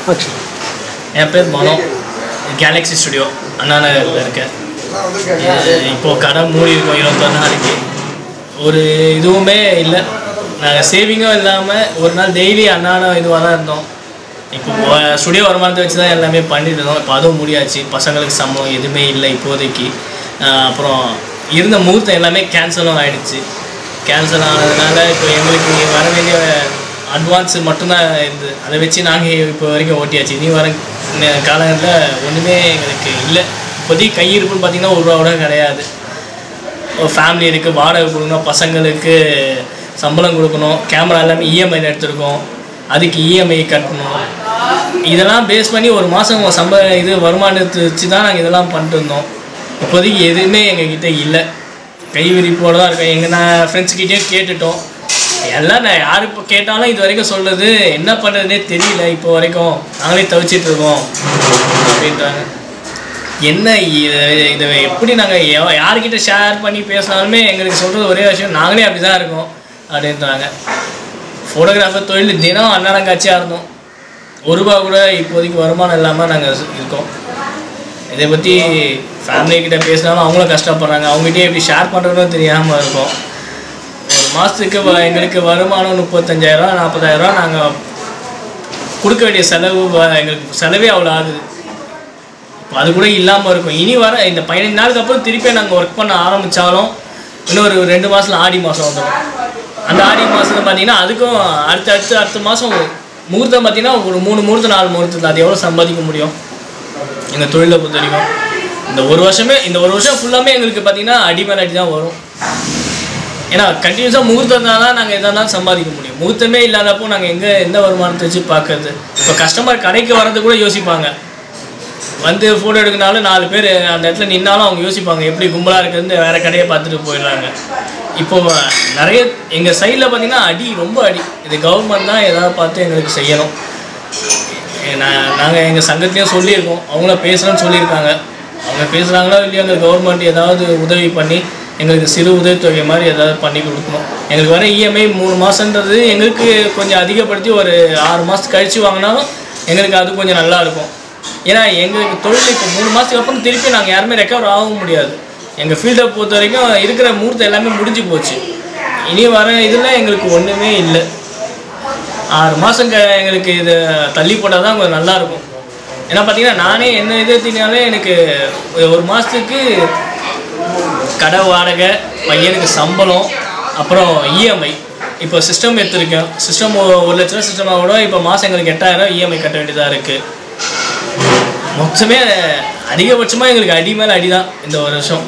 என் பேர் மனோ Galaxy studio அண்ணா நகரில் இருக்கேன் அஹ் இப்போ கடை மூடி இருக்கோம் இருபத்தொரு நாளைக்கு ஒரு இதுவுமே இல்லை நாங்கள் சேவிங்கும் இல்லாமல் ஒரு நாள் டெய்லி அண்ணான இதுவாக தான் இருந்தோம் இப்போ ஸ்டுடியோ வருமானத்தை வச்சு தான் எல்லாமே பண்ணிட்டு இருந்தோம் இப்போ அதுவும் முடியாச்சு பசங்களுக்கு சம்பளம் எதுவுமே இல்லை இப்போதைக்கு அஹ் அப்புறம் இருந்த முகூர்த்தம் எல்லாமே கேன்சலும் ஆயிடுச்சு கேன்சல் ஆனதுனால இப்போ எங்களுக்கு வர வேண்டிய அட்வான்ஸ் மட்டும்தான் இருந்தது அதை வச்சு நாங்கள் இப்போ வரைக்கும் ஓட்டியாச்சு இனி வர நே- காலங்களில் ஒன்றுமே எங்களுக்கு இல்லை இப்போதைக்கு கையிருப்புன்னு பார்த்தீங்கன்னா ஒரு ரூபா கூட கிடையாது ஒரு ஃபேமிலி இருக்குது வாடகை கொடுக்கணும் பசங்களுக்கு சம்பளம் கொடுக்கணும் கேமரா எல்லாமே இஎம்ஐ எடுத்திருக்கோம் அதுக்கு இஎம்ஐ கட்டணும் இதெல்லாம் பேஸ் பண்ணி ஒரு மாதம் சம்ப இது வருமானத்தை வச்சு தான் நாங்கள் இதெல்லாம் பண்ணிட்டு இருந்தோம் இப்போதைக்கு எதுவுமே எங்ககிட்ட இல்லை கை விரிப்போடு தான் இருக்கோம் எங்கள் நான் ஃப்ரெண்ட்ஸ்கிட்டேயும் கேட்டுட்டோம் எல்லாம் நான் யார் இப்போ கேட்டாலும் இது வரைக்கும் சொல்கிறது என்ன பண்ணுறதுனே தெரியல இப்போ வரைக்கும் நாங்களே தவிச்சிட்டு இருக்கோம் அப்படின்றாங்க என்ன இதை இதை எப்படி நாங்கள் யார்கிட்ட ஷேர் பண்ணி பேசினாலுமே எங்களுக்கு சொல்கிறது ஒரே விஷயம் நாங்களே அப்படி தான் இருக்கோம் அப்படின்றாங்க ஃபோட்டோகிராஃபர் தொழில் தினம் அன்னடம் காட்சியாக இருந்தோம் ஒரு ரூபா கூட இப்போதைக்கு வருமானம் இல்லாமல் நாங்கள் இருக்கோம் இதை பற்றி ஃபேமிலி கிட்ட பேசினாலும் அவங்களும் கஷ்டப்படுறாங்க அவங்ககிட்டயே எப்படி ஷேர் பண்ணுறதுன்னு தெரியாமல் இருக்கும் ஒரு மாதத்துக்கு வ- எங்களுக்கு வருமானம் முப்பத்தஞ்சாயிரரூவா நாற்பதாயிரரூவா நாங்கள் கொடுக்க வேண்டிய செலவு வ- எங்களுக்கு செலவே அவ்வளோ ஆகுது இப்போ அது கூட இல்லாமல் இருக்கும் இனி வர இந்த பதினஞ்சு நாளுக்கு அப்புறம் திருப்பி நாங்கள் ஒர்க் பண்ண ஆரம்பித்தாலும் இன்னொரு ரெண்டு மாதத்தில் ஆடி மாதம் வந்துடும் அந்த ஆடி மாதத்தில் பார்த்தீங்கன்னா அதுக்கும் அடுத்த அடுத்த அடுத்த மாதம் முகூர்த்தம் பார்த்தீங்கன்னா ஒரு மூணு முகூர்த்தம் நாலு முகூர்த்தத்தில் அது எவ்வளோ சம்பாதிக்க முடியும் எங்கள் தொழிலை பொறுத்த வரைக்கும் இந்த ஒரு வருஷமே இந்த ஒரு வருஷம் ஃபுல்லாமே எங்களுக்கு பார்த்தீங்கன்னா அடி மேல அடி தான் வரும் ஏன்னா கண்டினியூஸாக முகூர்த்தம் தான் நாங்கள் எதெல்லாம் சம்பாதிக்க முடியும் முகூர்த்தமே இல்லாதப்போ நாங்கள் எங்கே எந்த வருமானத்தை வச்சு பார்க்கறது இப்போ கஸ்டமர் கடைக்கு வர்றது கூட யோசிப்பாங்க வந்து ஃபோட்டோ எடுக்கனாலும் நாலு பேர் அந்த இடத்துல நின்னாலும் அவங்க யோசிப்பாங்க எப்படி கும்பலாக இருக்குதுன்னு வேறு கடையை பார்த்துட்டு போயிடுறாங்க இப்போ நிறைய எங்கள் சைடில் பார்த்தீங்கன்னா அடி ரொம்ப அடி இது கவர்மெண்ட் தான் ஏதாவது பார்த்து எங்களுக்கு செய்யணும் நான் நாங்கள் எங்கள் சங்கத்துலேயும் சொல்லியிருக்கோம் அவங்களும் பேசுகிறேன்னு சொல்லியிருக்காங்க அவங்க பேசுகிறாங்களோ இல்லையோ எங்களுக்கு கவர்மெண்ட் ஏதாவது உதவி பண்ணி எங்களுக்கு சிறு உதவித்தொகை மாதிரி ஏதாவது பண்ணி கொடுக்கணும் எங்களுக்கு வர இஎம்ஐ மூணு மாதன்றது எங்களுக்கு கொஞ்சம் அதிகப்படுத்தி ஒரு ஆறு மாதம் கழித்து வாங்கினாலும் எங்களுக்கு அது கொஞ்சம் நல்லா இருக்கும் ஏன்னா எங்களுக்கு தொழில் இப்போ மூணு மாதத்துக்கு அப்புறம் திருப்பி நாங்கள் யாருமே ரெக்கவர் ஆகவும் முடியாது எங்கள் ஃபீல்டை பொறுத்த வரைக்கும் இருக்கிற முகூர்த்தம் எல்லாமே முடிஞ்சு போச்சு இனி வர இதில் எங்களுக்கு ஒன்றுமே இல்லை ஆறு மாதம் க எங்களுக்கு இதை தள்ளி போட்டால் தான் கொஞ்சம் நல்லாயிருக்கும் ஏன்னா பார்த்தீங்கன்னா நானே என்ன இது எடுத்தீங்கனாலே எனக்கு ஒரு- ஒரு மாதத்துக்கு கடை வாடகை பையனுக்கு சம்பளம் அப்புறம் இஎம்ஐ இப்போ சிஸ்டம் எடுத்திருக்கேன் சிஸ்டம் ஒரு லட்ச ரூபா சிஸ்டமாக கூட இப்போ மாதம் எங்களுக்கு எட்டாயிரம் இஎம்ஐ கட்ட வேண்டியதாக இருக்குது மொத்தமே அதிகபட்சமாக எங்களுக்கு அடி மேலே அடி தான் இந்த ஒரு வருஷம்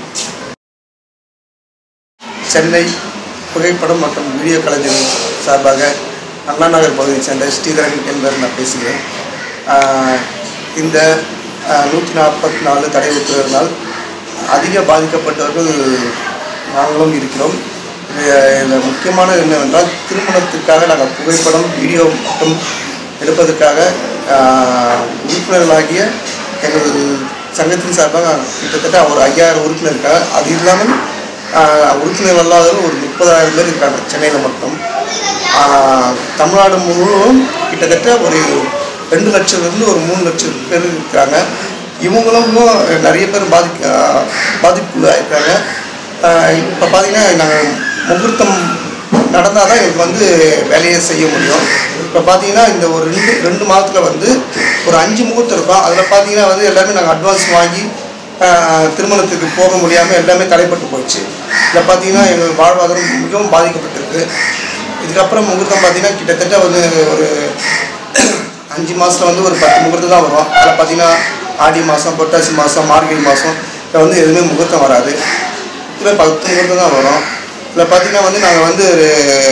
சென்னை புகைப்படம் மற்றும் வீடியோ கலைஞர் சார்பாக அண்ணா நகர் பகுதியைச் சேர்ந்த ஸ்ரீதரன் என்பவர் நான் பேசுகிறேன் ஆஹ் இந்த நூற்றி நாற்பத்தி நாலு தடை உத்தரவினால் அதிக பாதிக்கப்பட்டவர்கள் நாங்களும் இருக்கிறோம் இதில் முக்கியமானது என்னவென்றால் திருமணத்திற்காக நாங்கள் புகைப்படம் வீடியோ மட்டும் எடுப்பதற்காக ஆஹ், உறுப்பினர்களாகிய எங்கள் சங்கத்தின் சார்பாக கிட்டத்தட்ட ஒரு ஐயாயிரம் உறுப்பினர் இருக்காங்க அது இல்லாமல் ஆஹ், உறுப்பினர் அல்லாதவர்கள் ஒரு முப்பதாயிரம் பேர் இருக்காங்க சென்னையில் மட்டும் ஆஹ், தமிழ்நாடு முழுவதும் கிட்டத்தட்ட ஒரு ரெண்டு லட்சத்துலேருந்து ஒரு மூணு லட்சம் பேர் இருக்காங்க இவங்களும் நிறைய பேர் பாதி பாதிப்புள்ளாயிருக்காங்க இப்போ பார்த்தீங்கன்னா நாங்கள் முகூர்த்தம் நடந்தால் தான் எங்களுக்கு வந்து வேலையை செய்ய முடியும் இப்போ பார்த்தீங்கன்னா இந்த ஒரு ரெண்டு ரெண்டு மாதத்தில் வந்து ஒரு அஞ்சு முகூர்த்தம் இருக்கும் அதில் பார்த்தீங்கன்னா வந்து எல்லாமே நாங்கள் அட்வான்ஸ் வாங்கி ஆஹ், திருமணத்துக்கு போக முடியாமல் எல்லாமே தடைப்பட்டு போயிடுச்சு இதில் பார்த்தீங்கன்னா எங்கள் வாழ்வாதாரம் மிகவும் பாதிக்கப்பட்டிருக்கு இதுக்கப்புறம் முகூர்த்தம் பார்த்தீங்கன்னா கிட்டத்தட்ட வந்து ஒரு அஞ்சு மாதத்தில் வந்து ஒரு பத்து முகூர்த்தம் தான் வரும் அதில் பார்த்தீங்கன்னா ஆடி மாதம் புரட்டாசி மாதம் மார்கழி மாதம் இதில் வந்து எதுவுமே முகூர்த்தம் வராது இதில் பத்து முகூர்த்தம் தான் வரும் இதில் பார்த்தீங்கன்னா வந்து நாங்கள் வந்து ஒரு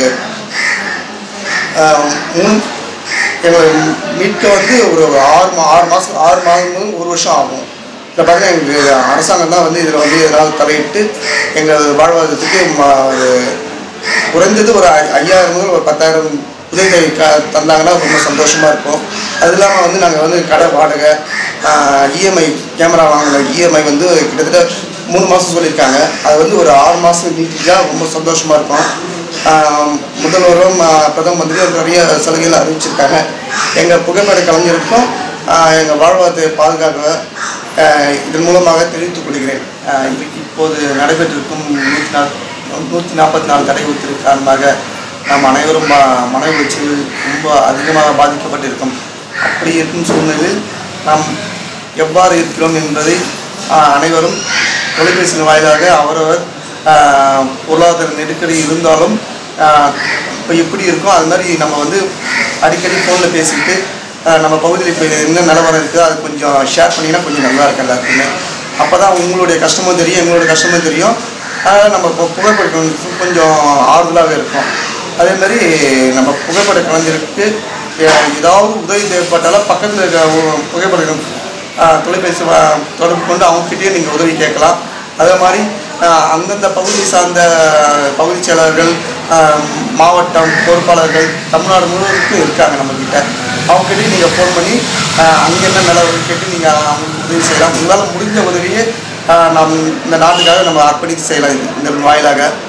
ஆஹ், மூணு எங்களை மீட்க வந்து ஒரு ஒரு ஆறு மா ஆறு மாதம் ஆறு மாதம் முதல் ஒரு வருஷம் ஆகும் இதில் பார்த்தீங்கன்னா எங்களுக்கு அரசாங்கம் தான் வந்து இதில் வந்து எதனால் தலையிட்டு எங்கள் வாழ்வாதாரத்துக்கு ம- ஒரு குறைந்தது ஒரு ஐ- ஐயாயிரம் முதல் ஒரு பத்தாயிரம் உதவித்தொகை க தந்தாங்கன்னா ரொம்ப சந்தோஷமாக இருக்கும் அது இல்லாமல் வந்து நாங்கள் வந்து கடை வாடகை இஎம்ஐ கேமரா வாங்கின இஎம்ஐ வந்து கிட்டத்தட்ட மூணு மாதம் சொல்லியிருக்காங்க அது வந்து ஒரு ஆறு மாதம் நீட்டிச்சா ரொம்ப சந்தோஷமாக இருக்கும் ஆஹ் முதல்வரும் ஆஹ் பிரதம மந்திரி நிறைய சலுகைகள் அறிவிச்சிருக்காங்க எங்கள் புகைப்பட கலைஞருக்கும் எங்கள் வாழ்வாதாரத்தை பாதுகாக்க ஆஹ் இதன் மூலமாக தெரிவித்துக் கொள்கிறேன் ஆஹ் இது இப்போது நடைபெற்றிருக்கும் நூற்றி நாற் நூற்றி நாற்பத்தி நாலு தடை உத்தரவு காரணமாக நாம் அனைவரும் ம- மன உளைச்சல் ரொம்ப அதிகமாக பாதிக்கப்பட்டிருக்கும் அப்படி இருக்கும் சூழ்நிலையில் நாம் எவ்வாறு இருக்கிறோம் என்பதை ஆஹ், அனைவரும் தொலைபேசியின் வாயிலாக அவரவர் ஆஹ், பொருளாதார நெருக்கடி இருந்தாலும் இப்போ எப்படி இருக்கோ அது மாதிரி நம்ம வந்து அடிக்கடி ஃபோனில் பேசிக்கிட்டு ஆஹ், நம்ம பகுதியில் இப்போ என்ன நிலவரம் இருக்குது அது கொஞ்சம் ஷேர் பண்ணிங்கன்னா கொஞ்சம் நல்லா இருக்கும் எல்லாருக்குமே அப்போ தான் உங்களுடைய கஷ்டமும் தெரியும் எங்களுடைய கஷ்டமும் தெரியும் அதனால் நம்ம இப்போ புகைப்படம் கொஞ்சம் ஆறுதலாகவே இருக்கும் அதே மாதிரி நம்ம புகைப்பட கலைஞருக்கு எ- ஏதாவது உதவி தேவைப்பட்டாலும் பக்கத்தில் இருக்க ஒரு புகைப்படம் ஆஹ், தொலைபேசி வ- தொடர்பு கொண்டு அவங்ககிட்டயே நீங்கள் உதவி கேட்கலாம் அதே மாதிரி ஆஹ், அந்தந்த பகுதி சார்ந்த பகுதி செயலாளர்கள் ஆஹ், மாவட்டம் பொறுப்பாளர்கள் தமிழ்நாடு முழுவதுக்கும் இருக்காங்க நம்மக்கிட்ட அவங்ககிட்டயும் நீங்கள் ஃபோன் பண்ணி ஆஹ், அங்கே என்ன நிலவரம் கேட்டு நீங்கள் அவங்களுக்கு உதவி செய்யலாம் உங்களால் முடிஞ்ச உதவியை ஆஹ், நாம் இந்த நாட்டுக்காக நம்ம அர்ப்பணித்து செய்யலாம் இது- இந்த வாயிலாக